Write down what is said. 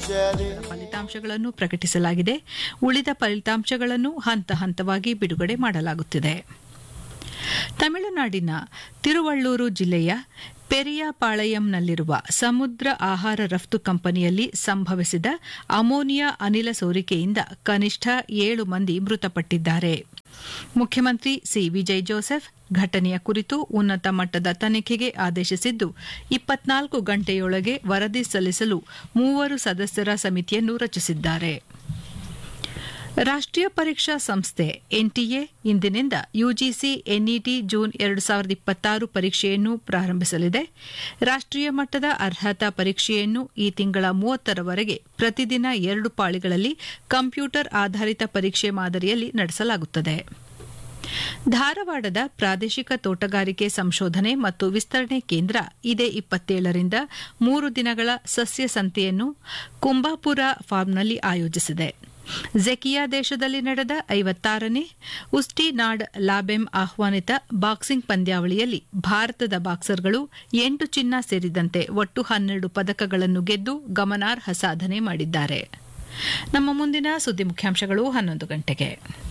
ವಿಚಾರೇ ಫಲಿತಾಂಶಗಳನ್ನು ಪ್ರಕಟಿಸಲಾಗಿದೆ ಉಳಿದ ಫಲಿತಾಂಶಗಳನ್ನು ಹಂತ ಹಂತವಾಗಿ ಬಿಡುಗಡೆ ಮಾಡಲಾಗುತ್ತಿದೆ ತಮಿಳುನಾಡಿನ ತಿರುವಳ್ಳೂರು ಜಿಲ್ಲೆಯ ಪೆರಿಯಾಪಾಳಯಂನಲ್ಲಿರುವ ಸಮುದ್ರ ಆಹಾರ ರಫ್ತು ಕಂಪನಿಯಲ್ಲಿ ಸಂಭವಿಸಿದ ಅಮೋನಿಯಾ ಅನಿಲ ಸೋರಿಕೆಯಿಂದ ಕನಿಷ್ಠ ಏಳು ಮಂದಿ ಮೃತಪಟ್ಟಿದ್ದಾರೆ ಮುಖ್ಯಮಂತ್ರಿ ಸಿ ವಿಜಯ್ ಜೋಸೆಫ್ ಘಟನೆಯ ಕುರಿತು ಉನ್ನತ ಮಟ್ಟದ ತನಿಖೆಗೆ ಆದೇಶಿಸಿದ್ದು ಇಪ್ಪತ್ನಾಲ್ಕು ಗಂಟೆಯೊಳಗೆ ವರದಿ ಸಲ್ಲಿಸಲು ಮೂವರು ಸದಸ್ಯರ ಸಮಿತಿಯನ್ನು ರಚಿಸಿದ್ದಾರೆ ರಾಷ್ಟ್ರೀಯ ಪರೀಕ್ಷಾ ಸಂಸ್ಥೆ ಎನ್ಟಿಎ ಇಂದಿನಿಂದ ಯುಜಿಸಿ ಎನ್ಇಟಿ ಜೂನ್ ಎರಡು ಸಾವಿರದ ಇಪ್ಪತ್ತಾರು ಪರೀಕ್ಷೆಯನ್ನು ಪ್ರಾರಂಭಿಸಲಿದೆ ರಾಷ್ಟ್ರೀಯ ಮಟ್ಟದ ಅರ್ಹತಾ ಪರೀಕ್ಷೆಯನ್ನು ಈ ತಿಂಗಳ ಮೂವತ್ತರವರೆಗೆ ಪ್ರತಿದಿನ ಎರಡು ಪಾಳಿಗಳಲ್ಲಿ ಕಂಪ್ಯೂಟರ್ ಆಧಾರಿತ ಪರೀಕ್ಷೆ ಮಾದರಿಯಲ್ಲಿ ನಡೆಸಲಾಗುತ್ತದೆ ಧಾರವಾಡದ ಪ್ರಾದೇಶಿಕ ತೋಟಗಾರಿಕೆ ಸಂಶೋಧನೆ ಮತ್ತು ವಿಸ್ತರಣೆ ಕೇಂದ್ರ ಇದೇ ಇಪ್ಪತ್ತೇಳರಿಂದ ಮೂರು ದಿನಗಳ ಸಸ್ಯ ಸಂತೆಯನ್ನು ಕುಂಬಾಪುರ ಫಾರ್ಮ್ನಲ್ಲಿ ಆಯೋಜಿಸಿದೆ ಝೆಕಿಯಾ ದೇಶದಲ್ಲಿ ನಡೆದ ಐವತ್ತಾರನೇ ಉಸ್ಟಿ ನಾಡ್ ಲಾಬೆಮ್ ಆಹ್ವಾನಿತ ಬಾಕ್ಸಿಂಗ್ ಪಂದ್ಯಾವಳಿಯಲ್ಲಿ ಭಾರತದ ಬಾಕ್ಸರ್ಗಳು ಎಂಟು ಚಿನ್ನ ಸೇರಿದಂತೆ ಒಟ್ಟು ಹನ್ನೆರಡು ಪದಕಗಳನ್ನು ಗೆದ್ದು ಗಮನಾರ್ಹ ಸಾಧನೆ ಮಾಡಿದ್ದಾರೆ ನಮ್ಮ ಮುಂದಿನ ಸುದ್ದಿ ಮುಖ್ಯಾಂಶಗಳು ಹನ್ನೊಂದು ಗಂಟೆಗೆ